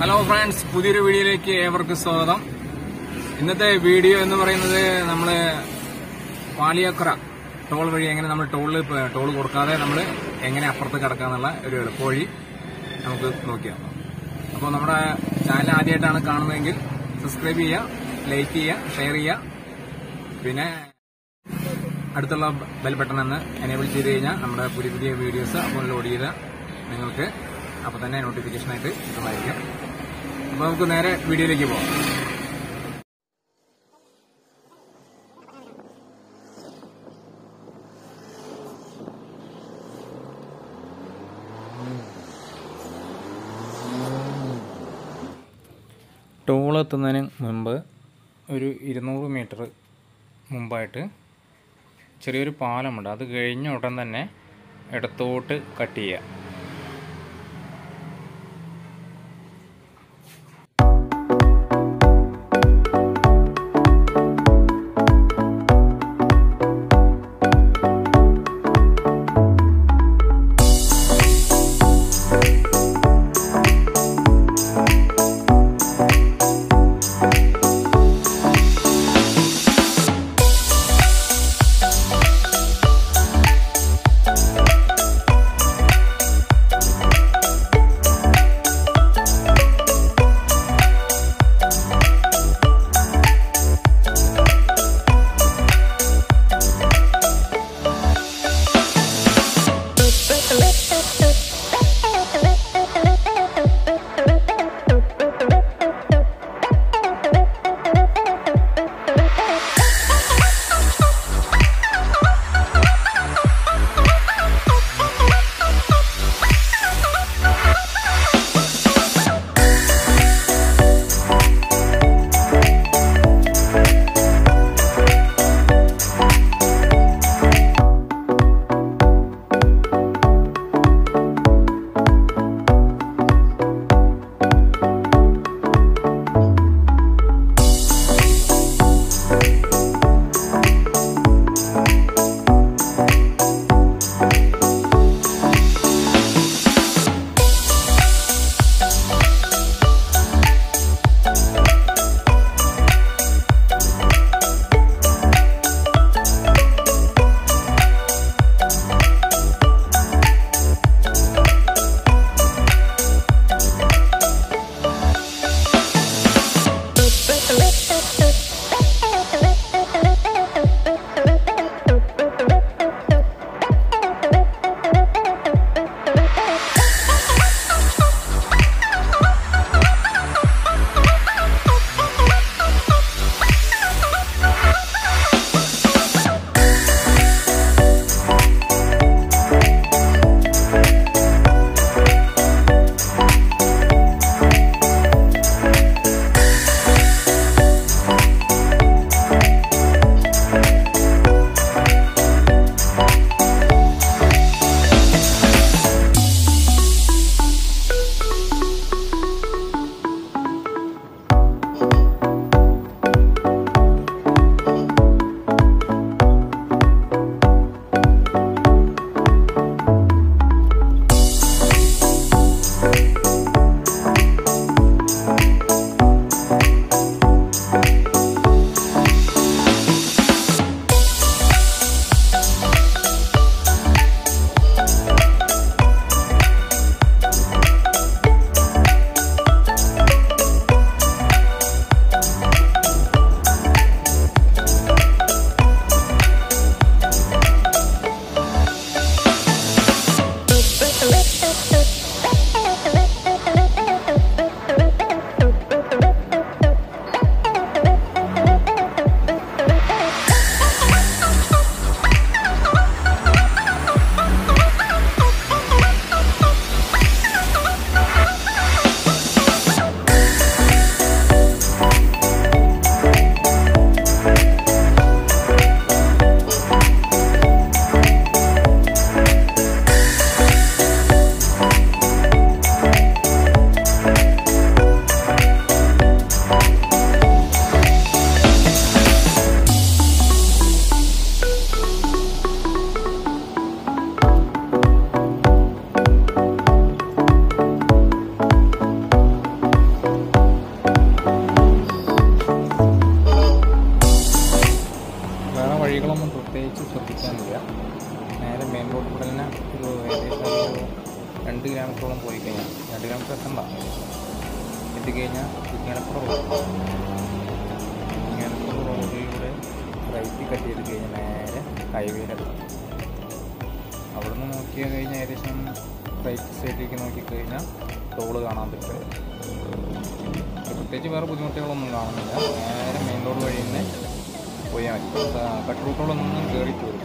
hello friends പുതിയൊരു വീഡിയോയിലേക്ക് ഏവർക്കും സ്വാഗതം ഇന്നത്തെ വീഡിയോ എന്ന് പറയുന്നത് നമ്മൾ പാലിയക്കര ടോൾ വഴി എങ്ങനെ നമ്മൾ ടോളിൽ ടോൾ കൊടുക്കാതെ നമ്മൾ എങ്ങനെ അപ്പുറത്ത് കിടക്കാന്നുള്ള ഒരു എളുപ്പവഴി നമുക്ക് നോക്കിയാൽ അപ്പോൾ നമ്മുടെ ചാനൽ ആദ്യമായിട്ടാണ് കാണുന്നതെങ്കിൽ സബ്സ്ക്രൈബ് ചെയ്യുക ലൈക്ക് ചെയ്യുക ഷെയർ ചെയ്യുക പിന്നെ അടുത്തുള്ള ബെൽ ബട്ടൺ എന്ന് എനേബിൾ ചെയ്ത് കഴിഞ്ഞാൽ നമ്മുടെ പുതിയ പുതിയ വീഡിയോസ് അപ്പോൾ ലോഡ് ചെയ്ത് നിങ്ങൾക്ക് അപ്പോൾ തന്നെ നോട്ടിഫിക്കേഷനായിട്ട് കിട്ടുന്നതായിരിക്കും അപ്പോൾ നമുക്ക് നേരെ വീഡിയോയിലേക്ക് പോകാം ടോൾ എത്തുന്നതിന് മുമ്പ് ഒരു ഇരുന്നൂറ് മീറ്റർ മുമ്പായിട്ട് ചെറിയൊരു പാലമുണ്ട് അത് കഴിഞ്ഞ ഉടൻ തന്നെ ഇടത്തോട്ട് കട്ട് ചെയ്യുക കിലോമീറ്ററോളം പോയി കഴിഞ്ഞാൽ രണ്ട് കിലോമീറ്റർ എത്തണ്ട എത്തിക്കഴിഞ്ഞാൽ ഇങ്ങനപ്പുറം റോഡ് ഇങ്ങനപ്പുറം റോഡിലൂടെ റൈറ്റ് കട്ട് ചെയ്ത് കഴിഞ്ഞാൽ നേരെ ഹൈവേയിലെത്താം അവിടെ നിന്ന് നോക്കിയാൽ കഴിഞ്ഞാൽ ഏകദേശം റൈറ്റ് സൈഡിലേക്ക് നോക്കിക്കഴിഞ്ഞാൽ ടോള് കാണാൻ പറ്റും പ്രത്യേകിച്ച് വേറെ ബുദ്ധിമുട്ടുകളൊന്നും കാണുന്നില്ല നേരെ മെയിൻ റോഡ് വഴി തന്നെ പോയാൽ മതി കട്ട് റൂട്ടുകളൊന്നും കയറി പോരുത്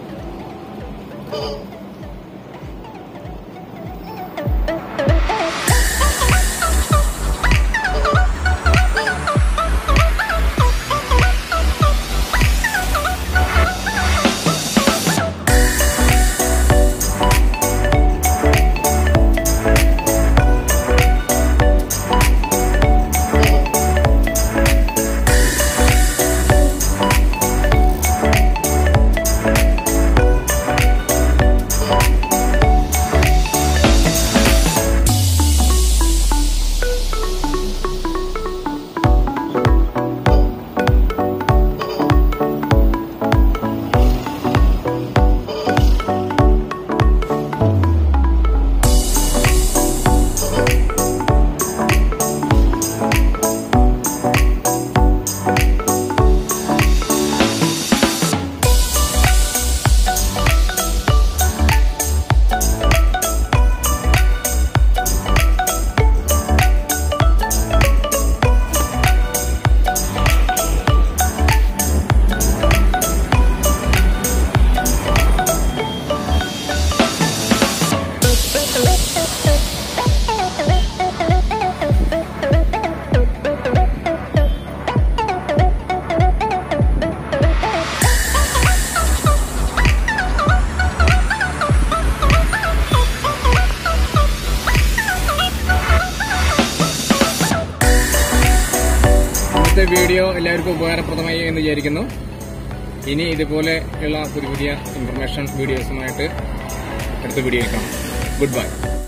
ഇന്നത്തെ വീഡിയോ എല്ലാവർക്കും ഉപകാരപ്രദമായി എന്ന് വിചാരിക്കുന്നു ഇനി ഇതുപോലെയുള്ള പുതിയ പുതിയ ഇൻഫർമേഷൻ വീഡിയോസുമായിട്ട് അടുത്ത വീഡിയോയിൽ കാണാം ഗുഡ് ബൈ